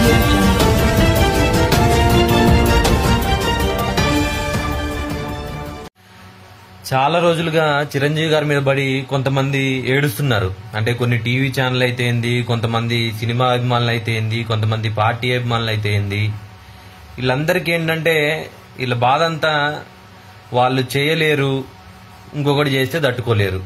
audio jungle. చాలా రోజులుగా చిరంజీవి గారి మీద పడి కొంతమంది ఏడుస్తున్నారు అంటే కొన్ని టీవీ ఛానల్ అయితే ఏంది కొంతమంది సినిమా అభిమానులు అయితే ఏంది కొంతమంది పార్టీ అభిమానులు అయితే ఏంది వీళ్ళందరికీ ఏంటంటే వీళ్ళ బాధ అంతా వాళ్ళు చేయలేరు ఇంకొకటి చేస్తే తట్టుకోలేరు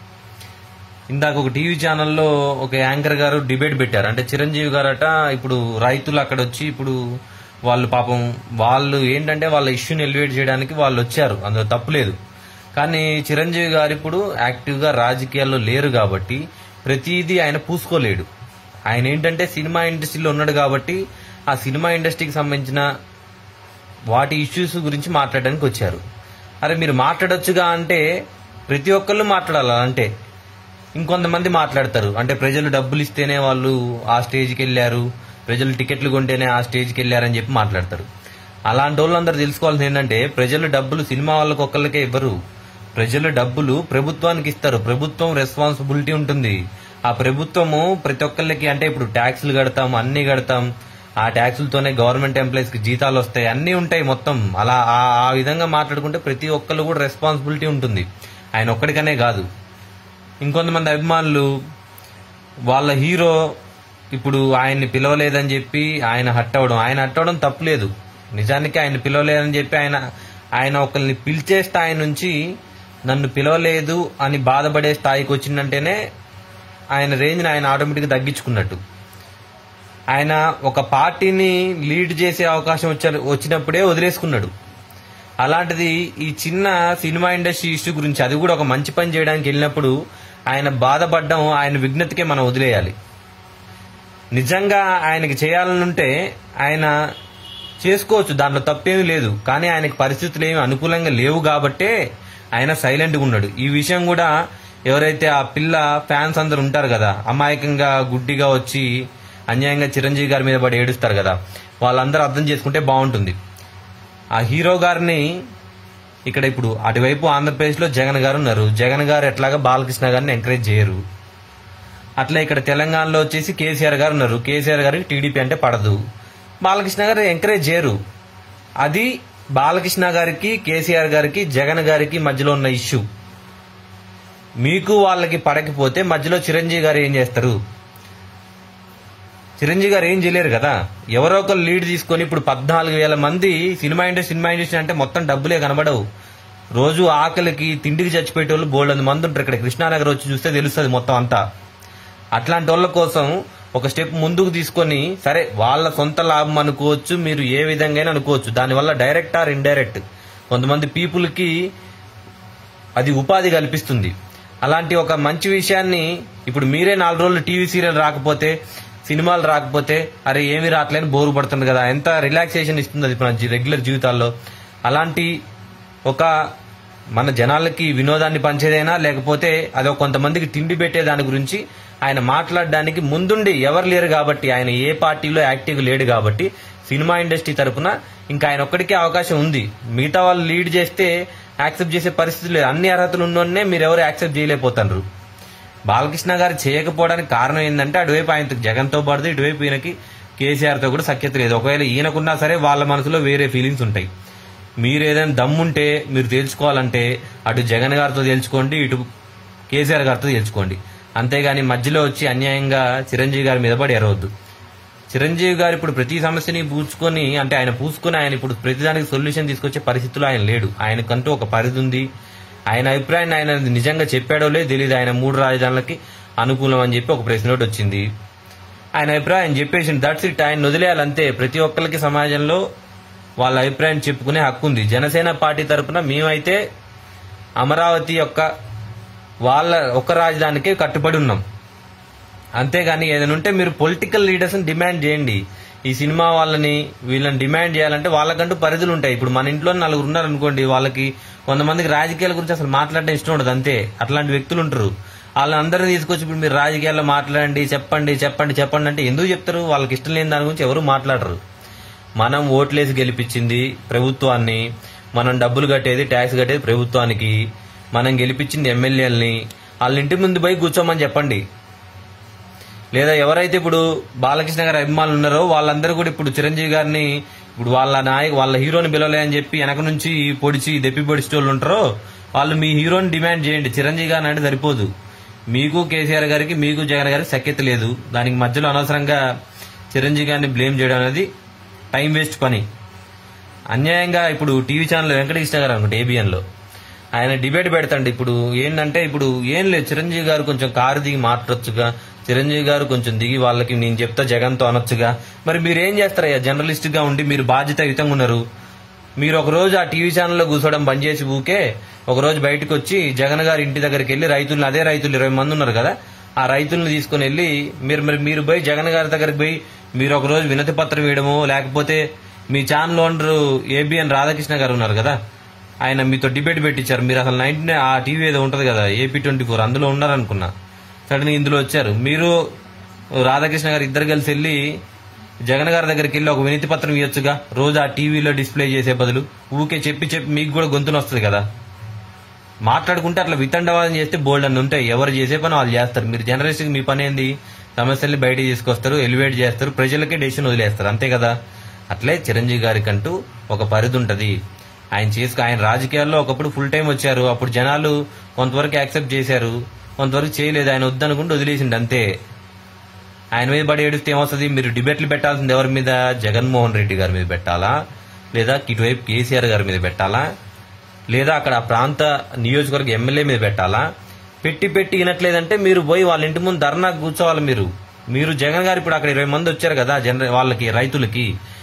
ఇందాక ఒక టీవీ ఛానల్లో ఒక యాంకర్ గారు డిబేట్ పెట్టారు అంటే చిరంజీవి గారట ఇప్పుడు రైతులు అక్కడ వచ్చి ఇప్పుడు వాళ్ళు పాపం వాళ్ళు ఏంటంటే వాళ్ళ ఇష్యూని ఎలివేట్ చేయడానికి వాళ్ళు వచ్చారు అందులో తప్పులేదు కానీ చిరంజీవి గారు ఇప్పుడు యాక్టివ్గా రాజకీయాల్లో లేరు కాబట్టి ప్రతిదీ ఆయన పూసుకోలేడు ఆయన ఏంటంటే సినిమా ఇండస్ట్రీలో ఉన్నాడు కాబట్టి ఆ సినిమా ఇండస్ట్రీకి సంబంధించిన వాటి ఇష్యూస్ గురించి మాట్లాడడానికి వచ్చారు అరే మీరు మాట్లాడొచ్చుగా అంటే ప్రతి ఒక్కళ్ళు మాట్లాడాలి అంటే ఇంకొంతమంది మాట్లాడతారు అంటే ప్రజలు డబ్బులు ఇస్తేనే వాళ్ళు ఆ స్టేజ్కి వెళ్ళారు ప్రజలు టికెట్లు కొంటేనే ఆ స్టేజ్కి వెళ్ళారని చెప్పి మాట్లాడతారు అలాంటి వాళ్ళందరూ తెలుసుకోవాల్సింది ఏంటంటే ప్రజలు డబ్బులు సినిమా వాళ్ళకి ఒక్కళ్ళకే ఇవ్వరు ప్రజలు డబ్బులు ప్రభుత్వానికి ఇస్తారు ప్రభుత్వం రెస్పాన్సిబిలిటీ ఉంటుంది ఆ ప్రభుత్వము ప్రతి ఒక్కళ్ళకి అంటే ఇప్పుడు ట్యాక్సులు కడతాం అన్ని కడతాం ఆ ట్యాక్సులతోనే గవర్నమెంట్ ఎంప్లాయీస్ కి జీతాలు వస్తాయి అన్ని ఉంటాయి మొత్తం అలా ఆ ఆ విధంగా మాట్లాడుకుంటే ప్రతి ఒక్కళ్ళు కూడా రెస్పాన్సిబిలిటీ ఉంటుంది ఆయన ఒక్కడికనే కాదు ఇంకొంతమంది అభిమానులు వాళ్ళ హీరో ఇప్పుడు ఆయన్ని పిలవలేదని చెప్పి ఆయన హట్ అవ్వడం ఆయన హట్ అవ్వడం తప్పులేదు నిజానికి ఆయన పిలవలేదని చెప్పి ఆయన ఆయన ఒకరిని పిలిచే స్థాయి నుంచి నన్ను పిలవలేదు అని బాధపడే స్థాయికి వచ్చిందంటేనే ఆయన రేంజ్ని ఆయన ఆటోమేటిక్గా తగ్గించుకున్నట్టు ఆయన ఒక పార్టీని లీడ్ చేసే అవకాశం వచ్చా వచ్చినప్పుడే వదిలేసుకున్నాడు అలాంటిది ఈ చిన్న సినిమా ఇండస్ట్రీ ఇష్యూ గురించి అది కూడా ఒక మంచి పని చేయడానికి వెళ్ళినప్పుడు ఆయన బాధపడడం ఆయన విఘ్నతకే మనం వదిలేయాలి నిజంగా ఆయనకి చేయాలనుంటే ఆయన చేసుకోవచ్చు దాంట్లో తప్పేమీ లేదు కానీ ఆయనకి పరిస్థితులు ఏమి అనుకూలంగా లేవు కాబట్టే ఆయన సైలెంట్గా ఉన్నాడు ఈ విషయం కూడా ఎవరైతే ఆ పిల్ల ఫ్యాన్స్ అందరు ఉంటారు కదా అమాయకంగా గుడ్డిగా వచ్చి అన్యాయంగా చిరంజీవి గారి మీద పడి ఏడుస్తారు కదా వాళ్ళందరూ అర్థం చేసుకుంటే బాగుంటుంది ఆ హీరో గారిని ఇక్కడ ఇప్పుడు అటువైపు ఆంధ్రప్రదేశ్లో జగన్ గారు ఉన్నారు జగన్ గారు ఎట్లాగా బాలకృష్ణ గారిని ఎంకరేజ్ చేయరు అట్లా ఇక్కడ తెలంగాణలో వచ్చేసి కేసీఆర్ గారు ఉన్నారు కేసీఆర్ గారికి టీడీపీ అంటే పడదు బాలకృష్ణ గారు ఎంకరేజ్ చేయరు అది బాలకృష్ణ గారికి కేసీఆర్ గారికి జగన్ గారికి మధ్యలో ఉన్న ఇష్యూ మీకు వాళ్ళకి పడకపోతే మధ్యలో చిరంజీవి గారు ఏం చేస్తారు చిరంజీవి గారు ఏం చేయలేరు కదా ఎవరో ఒకరు లీడ్ తీసుకొని ఇప్పుడు పద్నాలుగు వేల మంది సినిమా ఇండస్ట్రీ సినిమా ఇండస్ట్రీ అంటే మొత్తం డబ్బులే కనబడవు రోజు ఆకలికి తిండికి చచ్చిపోయే వాళ్ళు బోల్డ్ మంది ఉంటారు ఇక్కడ కృష్ణానగర్ వచ్చి చూస్తే తెలుస్తుంది మొత్తం అంతా అట్లాంటి వాళ్ళ కోసం ఒక స్టెప్ ముందుకు తీసుకొని సరే వాళ్ళ సొంత లాభం అనుకోవచ్చు మీరు ఏ విధంగా అనుకోవచ్చు దానివల్ల డైరెక్ట్ ఆర్ ఇండైరెక్ట్ కొంతమంది పీపుల్కి అది ఉపాధి కల్పిస్తుంది అలాంటి ఒక మంచి విషయాన్ని ఇప్పుడు మీరే నాలుగు రోజులు టీవీ సీరియల్ రాకపోతే సినిమాలు రాకపోతే అరే ఏమి రావట్లేని బోరు పడుతుంది కదా ఎంత రిలాక్సేషన్ ఇస్తుంది అది మన జీ- రెగ్యులర్ జీవితాల్లో అలాంటి ఒక మన జనాలకి వినోదాన్ని పంచేదైనా లేకపోతే అదొక కొంతమందికి తిండి పెట్టే దాని గురించి ఆయన మాట్లాడడానికి ముందుండి ఎవరు లేరు కాబట్టి ఆయన ఏ పార్టీలో యాక్టివ్ లేడు కాబట్టి సినిమా ఇండస్ట్రీ తరపున ఇంకా ఆయన ఒక్కడికే అవకాశం ఉంది మిగతా వాళ్ళు లీడ్ చేస్తే యాక్సెప్ట్ చేసే పరిస్థితి లేదు అన్ని అర్హతలు ఉన్నోన్నే మీరు ఎవరు యాక్సెప్ట్ చేయలేకపోతారు బాలకృష్ణ గారు చేయకపోవడానికి కారణం ఏంటంటే అటువైపు ఆయనతో జగన్తో పాటు ఇటువైపు ఈయనకి కేసీఆర్తో కూడా సఖ్యత లేదు ఒకవేళ ఈయనకున్నా సరే వాళ్ళ మనసులో వేరే ఫీలింగ్స్ ఉంటాయి మీరు ఏదైనా దమ్ముంటే మీరు తేల్చుకోవాలంటే అటు జగన్ గారితో తేల్చుకోండి ఇటు కేసీఆర్ గారితో తేల్చుకోండి అంతేగాని మధ్యలో వచ్చి అన్యాయంగా చిరంజీవి గారి మీద పడి ఎరవద్దు చిరంజీవి గారు ఇప్పుడు ప్రతి సమస్యని పూడ్చుకొని అంటే ఆయన పూసుకొని ఆయన ఇప్పుడు ప్రతిదానికి సొల్యూషన్ తీసుకొచ్చే పరిస్థితుల్లో ఆయన లేడు ఆయనకంటూ ఒక పరిధి ఉంది ఆయన అభిప్రాయాన్ని ఆయన నిజంగా చెప్పాడో లేదు తెలియదు ఆయన మూడు రాజధానులకి అనుకూలం అని చెప్పి ఒక ప్రెస్ నోట్ వచ్చింది ఆయన అభిప్రాయం చెప్పేసి దట్స్ ఇట్ ఆయన వదిలేయాలంతే ప్రతి ఒక్కరికి సమాజంలో వాళ్ళ అభిప్రాయం చెప్పుకునే హక్కు ఉంది జనసేన పార్టీ తరపున మేమైతే అమరావతి యొక్క వాళ్ళ ఒక రాజధానికే కట్టుబడి ఉన్నాం అంతేగాని ఏదైనా ఉంటే మీరు పొలిటికల్ లీడర్స్ డిమాండ్ చేయండి ఈ సినిమా వాళ్ళని వీళ్ళని డిమాండ్ చేయాలంటే వాళ్ళకంటూ పరిధులు ఉంటాయి ఇప్పుడు మన ఇంట్లో నలుగురు ఉన్నారు అనుకోండి వాళ్ళకి కొంతమందికి రాజకీయాల గురించి అసలు మాట్లాడడం ఇష్టం ఉండదు అంతే అట్లాంటి వ్యక్తులు ఉంటారు వాళ్ళందరినీ తీసుకొచ్చి ఇప్పుడు మీరు రాజకీయాల్లో మాట్లాడండి చెప్పండి చెప్పండి చెప్పండి అంటే ఎందుకు చెప్తారు వాళ్ళకి ఇష్టం లేని దాని గురించి ఎవరు మాట్లాడరు మనం ఓట్లేసి గెలిపించింది ప్రభుత్వాన్ని మనం డబ్బులు కట్టేది ట్యాక్స్ కట్టేది ప్రభుత్వానికి మనం గెలిపించింది ఎమ్మెల్యేలని వాళ్ళ ఇంటి ముందు పోయి కూర్చోమని చెప్పండి లేదా ఎవరైతే ఇప్పుడు బాలకృష్ణ గారి అభిమానులు ఉన్నారో వాళ్ళందరూ కూడా ఇప్పుడు చిరంజీవి గారిని ఇప్పుడు వాళ్ళ నాయకు వాళ్ళ హీరోని పిలవలే అని చెప్పి వెనక నుంచి పొడిచి దెప్పి పొడిచేటోళ్ళు ఉంటారో వాళ్ళు మీ హీరోని డిమాండ్ చేయండి చిరంజీవి గారిని అంటే సరిపోదు మీకు కేసీఆర్ గారికి మీకు జగన్ గారికి సఖ్యత లేదు దానికి మధ్యలో అనవసరంగా చిరంజీవి గారిని బ్లేమ్ చేయడం అనేది టైం వేస్ట్ పని అన్యాయంగా ఇప్పుడు టీవీ ఛానల్ వెంకటకృష్ణ గారు అనుకుంటే ఏబిఎన్ లో ఆయన డిబేట్ పెడతాండి ఇప్పుడు ఏంటంటే ఇప్పుడు ఏం లేదు చిరంజీవి గారు కొంచెం కారు దిగి మాట్లాడొచ్చుగా చిరంజీవి గారు కొంచెం దిగి వాళ్ళకి నేను చెప్తా జగన్తో అనొచ్చుగా మరి మీరు ఏం చేస్తారయ్యా జర్నలిస్ట్ గా ఉండి మీరు బాధ్యతాయుతంగా ఉన్నారు మీరు ఒక రోజు ఆ టీవీ ఛానల్లో కూర్చోవడం బంద్ చేసి ఊకే ఒక రోజు బయటకు వచ్చి జగన్ గారి ఇంటి దగ్గరికి వెళ్ళి రైతులు అదే రైతులు ఇరవై మంది ఉన్నారు కదా ఆ రైతులను తీసుకుని వెళ్ళి మీరు మరి మీరు పోయి జగన్ గారి దగ్గరికి పోయి మీరు ఒక రోజు వినతి పత్రం ఇవ్వడము లేకపోతే మీ ఛానల్ ఓనర్ ఏబిఎన్ రాధాకృష్ణ గారు ఉన్నారు కదా ఆయన మీతో డిబేట్ పెట్టించారు మీరు అసలు నైన్టీ ఆ టీవీ ఏదో ఉంటది కదా ఏపీ ట్వంటీ ఫోర్ అందులో ఉన్నారనుకున్నా సడన్ ఇందులో వచ్చారు మీరు రాధాకృష్ణ గారు ఇద్దరు కలిసి వెళ్ళి జగన్ గారి దగ్గరికి వెళ్ళి ఒక వినతి పత్రం ఇవ్వచ్చుగా రోజు ఆ టీవీలో డిస్ప్లే చేసే బదులు ఊకే చెప్పి చెప్పి మీకు కూడా గొంతున వస్తుంది కదా మాట్లాడుకుంటే అట్లా వితండవాదం చేస్తే బోల్డ్ అని ఉంటాయి ఎవరు చేసే పని వాళ్ళు చేస్తారు మీరు జర్నలిస్ట్ మీ పని ఏంది సమస్యల్ని బయటికి తీసుకొస్తారు ఎలివేట్ చేస్తారు ప్రజలకే డెసిషన్ వదిలేస్తారు అంతే కదా అట్లే చిరంజీవి గారికి అంటూ ఒక పరిధి ఉంటది ఆయన చేసుకు ఆయన రాజకీయాల్లో ఒకప్పుడు ఫుల్ టైం వచ్చారు అప్పుడు జనాలు కొంతవరకు యాక్సెప్ట్ చేశారు కొంతవరకు చేయలేదు ఆయన వద్దనుకుంటూ వదిలేసిండు అంతే ఆయన మీద పడి ఏడిస్తే ఏమవుతుంది మీరు డిబేట్లు పెట్టాల్సింది ఎవరి మీద జగన్మోహన్ రెడ్డి గారి మీద పెట్టాలా లేదా ఇటువైపు కేసీఆర్ గారి మీద పెట్టాలా లేదా అక్కడ ఆ ప్రాంత నియోజకవర్గ ఎమ్మెల్యే మీద పెట్టాలా పెట్టి పెట్టి వినట్లేదంటే మీరు పోయి వాళ్ళ ఇంటి ముందు ధర్నా కూర్చోవాలి మీరు మీరు జగన్ గారు ఇప్పుడు అక్కడ ఇరవై మంది వచ్చారు కదా జన వాళ్ళకి రైతులకి